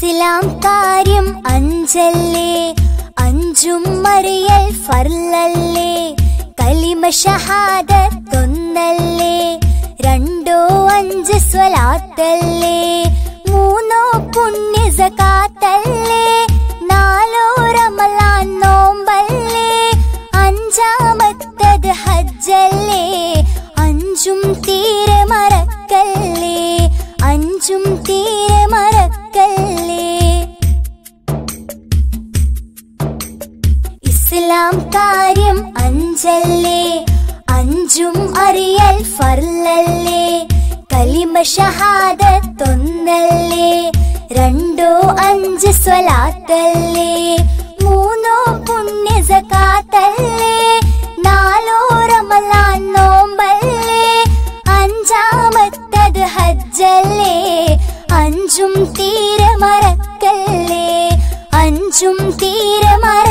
ഇസ്ലാം കാര്യം അഞ്ചല്ലേ അഞ്ചും മറിയൽ ഫർലല്ലേ കലിമ ഷഹാദത്തൊന്നല്ലേ രണ്ടോ അഞ്ച് സ്വലാത്തല്ലേ മൂന്നോ പുണ്യ സകാത്തല്ലേ നാലോ റമലാൻ നോമ്പല്ലേ അഞ്ചാമത്തത് ഹജ്ജല്ലേ അഞ്ചും തീരെ മറക്കല്ലേ അഞ്ചും തീരെ മറക്കല്ലേ ഇസ്ലാം കാര്യം അഞ്ചല്ലേ അഞ്ചും അറിയൽ ഫർലല്ലേ കലിമ ഷഹാദത്തൊന്നല്ലേ രണ്ടോ അഞ്ച് സ്വലാത്തല്ലേ മൂന്നോ പുണ്യ സകാത്തല്ലേ നാലോ റമലാൻ നോമ്പല്ലേ അഞ്ചാമത്തത് ഹജ്ജല്ലേ അഞ്ചും തീരെ മറക്കല്ലേ അഞ്ചും തീരെ മറ